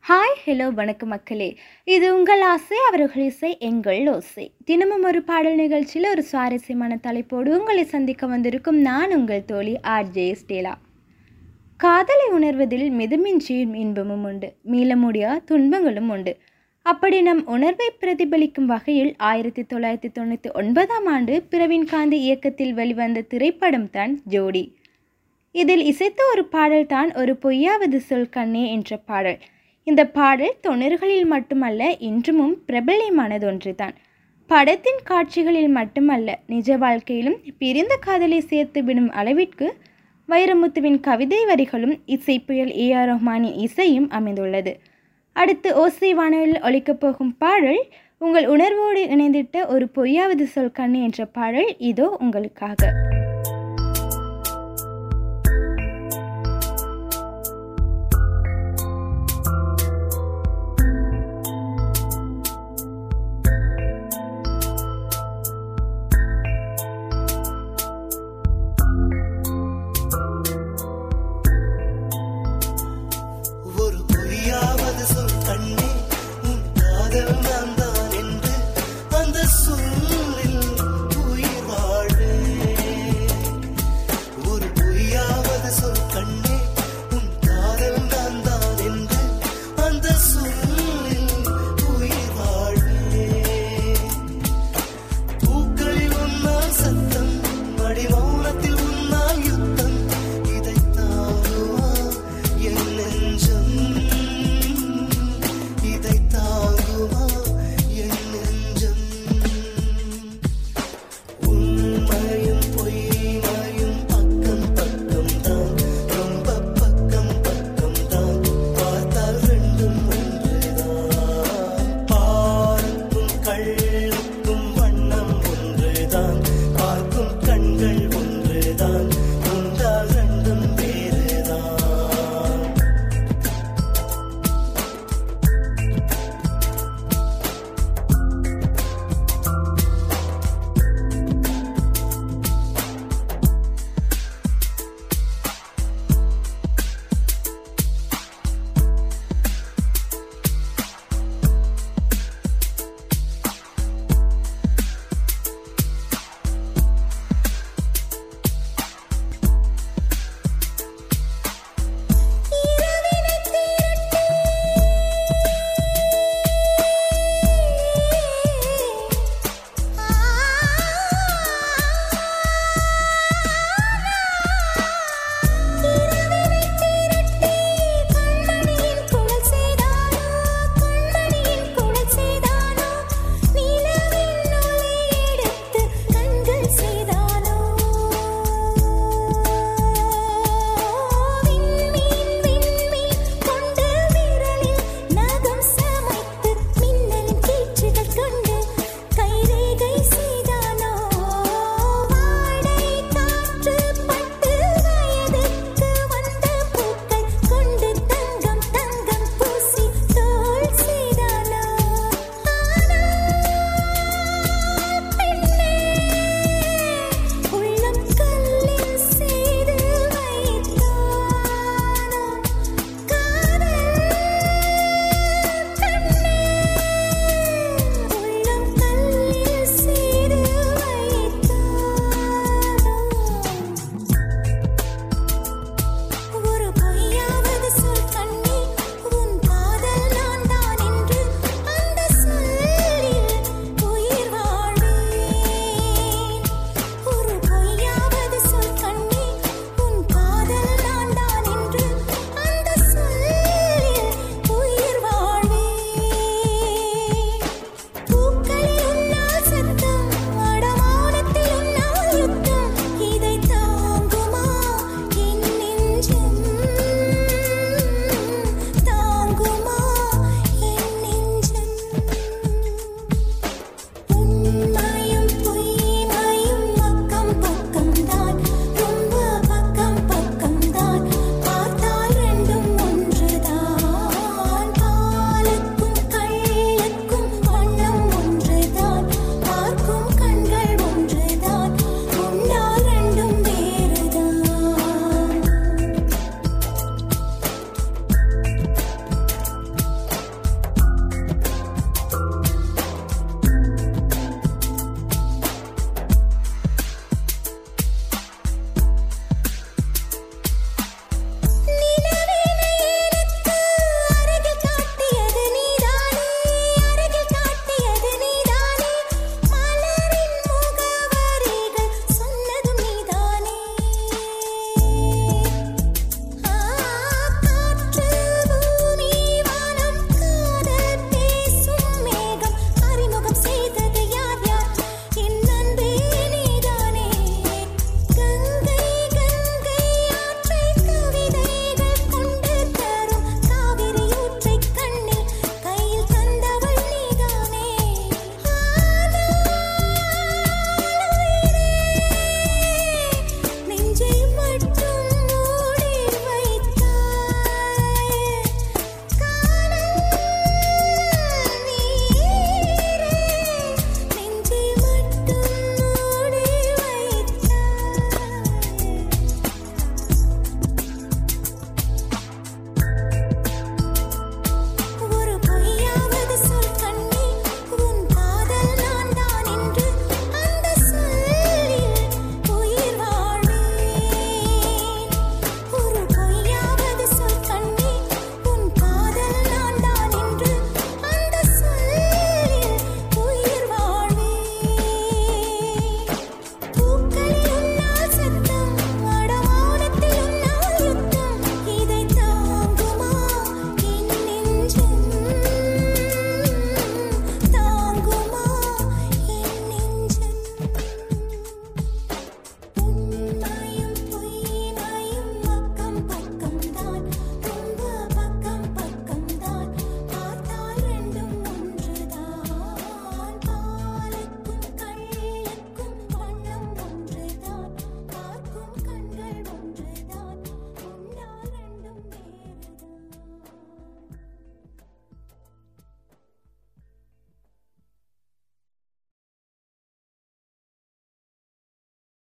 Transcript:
hi hello வணக்கம் மக்களே இது உங்கள் ஆசை அவர்கள் இசை எங்கள் ஓசை தினமும் ஒரு பாடல் நிகழ்ச்சியில் ஒரு சுவாரஸ்யமான தலைப்போடு உங்களை சந்திக்க வந்திருக்கும் நான் உங்கள் தோழி ஆர்ஜே ஸ்டேலா காதலை உணர்வதில் மிதமின்றியும் இன்பமும் உண்டு மீள முடியா துன்பங்களும் உண்டு அப்படி நம் உணர்வை பிரதிபலிக்கும் வகையில் ஆயிரத்தி தொள்ளாயிரத்தி தொண்ணூற்றி ஒன்பதாம் ஆண்டு பிரவீன் காந்தி இயக்கத்தில் வெளிவந்த திரைப்படம் தான் ஜோடி இதில் இசைத்த ஒரு பாடல்தான் ஒரு பொய்யாவது சொல் கண்ணே என்ற பாடல் இந்த பாடல் தொண்ணூறுகளில் மட்டுமல்ல இன்றுமும் பிரபல்யமானதொன்று தான் படத்தின் காட்சிகளில் மட்டுமல்ல நிஜ வாழ்க்கையிலும் பிரிந்த காதலை சேர்த்து விடும் அளவிற்கு வைரமுத்துவின் கவிதை வரிகளும் இசை புயல் ஏ ஆர் ரஹ்மானின் இசையும் அமைந்துள்ளது அடுத்து ஓசை வானொலியில் ஒலிக்கப் போகும் பாடல் உங்கள் உணர்வோடு இணைந்திட்ட ஒரு பொய்யாவது சொல் கண்ணு என்ற பாடல் இதோ உங்களுக்காக